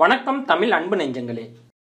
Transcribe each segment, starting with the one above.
வணக்கம் தமிழ் அன்பு நெஞ்சங்களே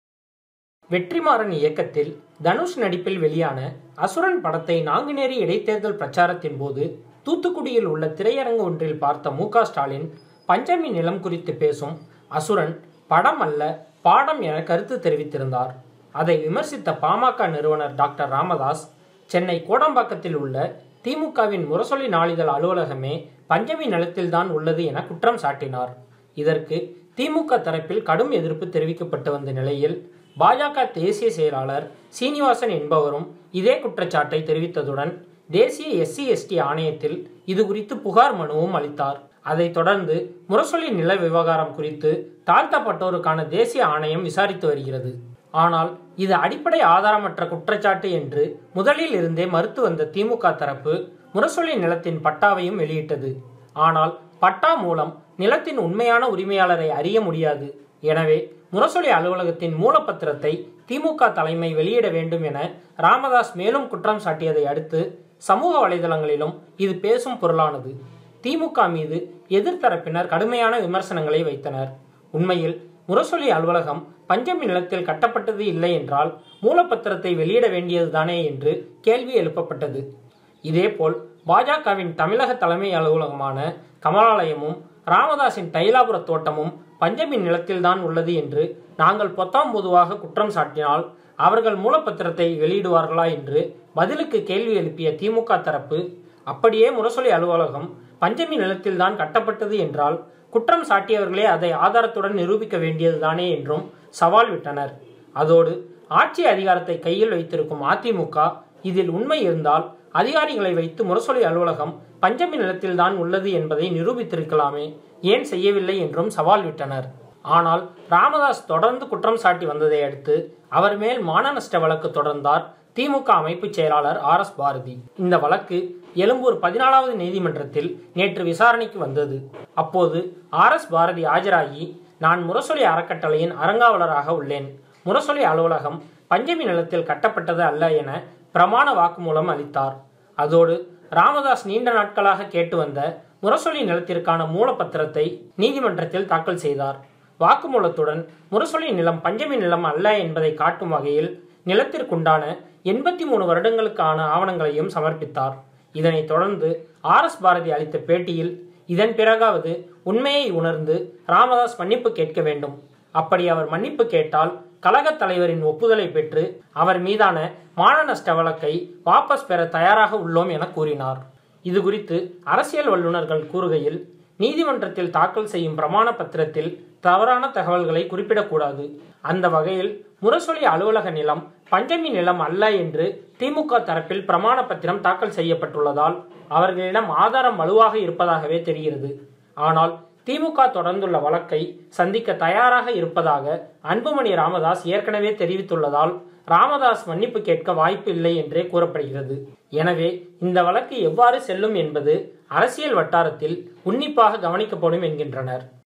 வெற்றிமாறன் இயக்கத்தில் தனுஷ் நடிப்பில் வெளியான அசுரன் படத்தை நாங்குநேரி இடைத்தேர்தல் பிரச்சாரத்தின் போது தூத்துக்குடியில் உள்ள திரையரங்கு ஒன்றில் பார்த்த மு க ஸ்டாலின் பஞ்சமி நிலம் குறித்து பேசும் அசுரன் படம் அல்ல பாடம் என கருத்து தெரிவித்திருந்தார் அதை விமர்சித்த பாமக நிறுவனர் டாக்டர் ராமதாஸ் சென்னை கோடம்பாக்கத்தில் உள்ள திமுகவின் முரசொலி நாளிதழ் அலுவலகமே பஞ்சமி நிலத்தில்தான் உள்ளது என குற்றம் சாட்டினார் இதற்கு திமுக தரப்பில் கடும் எதிர்ப்பு தெரிவிக்கப்பட்டு வந்த நிலையில் பாஜக தேசிய செயலாளர் சீனிவாசன் என்பவரும் இதே குற்றச்சாட்டை தெரிவித்ததுடன் தேசிய எஸ்சி எஸ்டி ஆணையத்தில் இது குறித்து புகார் மனுவும் அளித்தார் அதைத் தொடர்ந்து முரசொலி நில விவகாரம் குறித்து தாழ்த்தப்பட்டோருக்கான தேசிய ஆணையம் விசாரித்து வருகிறது ஆனால் இது அடிப்படை ஆதாரமற்ற குற்றச்சாட்டு என்று முதலில் இருந்தே மறுத்து வந்த திமுக தரப்பு முரசொலி நிலத்தின் பட்டாவையும் வெளியிட்டது ஆனால் பட்டா மூலம் நிலத்தின் உண்மையான உரிமையாளரை அறிய முடியாது எனவே முரசொலி அலுவலகத்தின் மூலப்பத்திரத்தை திமுக தலைமை வெளியிட வேண்டும் என ராமதாஸ் மேலும் குற்றம் சாட்டியதை அடுத்து சமூக வலைதளங்களிலும் இது பேசும் பொருளானது திமுக மீது எதிர்த்தரப்பினர் கடுமையான விமர்சனங்களை வைத்தனர் உண்மையில் முரசொலி அலுவலகம் பஞ்சமி நிலத்தில் கட்டப்பட்டது இல்லை என்றால் மூலப்பத்திரத்தை வெளியிட வேண்டியதுதானே என்று கேள்வி எழுப்பப்பட்டது இதேபோல் பாஜகவின் தமிழக தலைமை அலுவலகமான கமலாலயமும் ராமதாஸின் தைலாபுர தோட்டமும் பஞ்சமி நிலத்தில்தான் உள்ளது என்று நாங்கள் பொத்தாம் பொதுவாக குற்றம் சாட்டினால் அவர்கள் மூலப்பத்திரத்தை வெளியிடுவார்களா என்று பதிலுக்கு கேள்வி எழுப்பிய திமுக தரப்பு அப்படியே முரசொலி அலுவலகம் பஞ்சமி நிலத்தில்தான் கட்டப்பட்டது என்றால் குற்றம் சாட்டியவர்களே அதை ஆதாரத்துடன் நிரூபிக்க வேண்டியதுதானே என்றும் சவால் விட்டனர் அதோடு ஆட்சி அதிகாரத்தை கையில் வைத்திருக்கும் அதிமுக இதில் உண்மை இருந்தால் அதிகாரிகளை வைத்து முரசொலி அலுவலகம் பஞ்சமி நிலத்தில்தான் உள்ளது என்பதை நிரூபித்திருக்கலாமே ஏன் செய்யவில்லை என்றும் சவால் விட்டனர் ஆனால் ராமதாஸ் தொடர்ந்து குற்றம் சாட்டி வந்ததை அடுத்து அவர் மேல் மான நஷ்ட வழக்கு தொடர்ந்தார் திமுக அமைப்பு செயலாளர் ஆர் எஸ் பாரதி இந்த வழக்கு எழும்பூர் பதினாலாவது நீதிமன்றத்தில் நேற்று விசாரணைக்கு வந்தது அப்போது ஆர் எஸ் பாரதி ஆஜராகி நான் முரசொலி அறக்கட்டளையின் அறங்காவலராக உள்ளேன் முரசொலி அலுவலகம் பஞ்சமி நிலத்தில் கட்டப்பட்டது அல்ல என பிரமாண வாக்குமூலம் அளித்தார் அதோடு ராமதாஸ் நீண்ட நாட்களாக கேட்டு வந்த முரசொலி நிலத்திற்கான மூலப்பத்திரத்தை நீதிமன்றத்தில் தாக்கல் செய்தார் வாக்குமூலத்துடன் முரசொலி நிலம் பஞ்சமி நிலம் அல்ல என்பதை காட்டும் வகையில் நிலத்திற்குண்டான எண்பத்தி மூணு வருடங்களுக்கான ஆவணங்களையும் சமர்ப்பித்தார் இதனைத் தொடர்ந்து ஆர் எஸ் பாரதி அளித்த பேட்டியில் இதன் பிறகாவது உண்மையை உணர்ந்து ராமதாஸ் மன்னிப்பு கேட்க வேண்டும் அப்படி அவர் மன்னிப்பு கேட்டால் கழகத் தலைவரின் ஒப்புதலை பெற்று அவர் மீதான மான நஷ்ட வழக்கை வாபஸ் பெற தயாராக உள்ளோம் என கூறினார் இது குறித்து அரசியல் வல்லுநர்கள் கூறுகையில் நீதிமன்றத்தில் தாக்கல் செய்யும் பிரமாண பத்திரத்தில் தவறான தகவல்களை குறிப்பிடக்கூடாது அந்த வகையில் முரசொலி அலுவலக நிலம் பஞ்சமி நிலம் அல்ல என்று திமுக தரப்பில் பிரமாண பத்திரம் தாக்கல் செய்யப்பட்டுள்ளதால் அவர்களிடம் ஆதாரம் வலுவாக இருப்பதாகவே தெரிகிறது ஆனால் திமுக தொடர்ந்துள்ள வழக்கை சந்திக்க தயாராக இருப்பதாக அன்புமணி ராமதாஸ் ஏற்கனவே தெரிவித்துள்ளதால் ராமதாஸ் மன்னிப்பு கேட்க வாய்ப்பு இல்லை என்றே கூறப்படுகிறது எனவே இந்த வழக்கு எவ்வாறு செல்லும் என்பது அரசியல் வட்டாரத்தில் உன்னிப்பாக கவனிக்கப்படும் என்கின்றனர்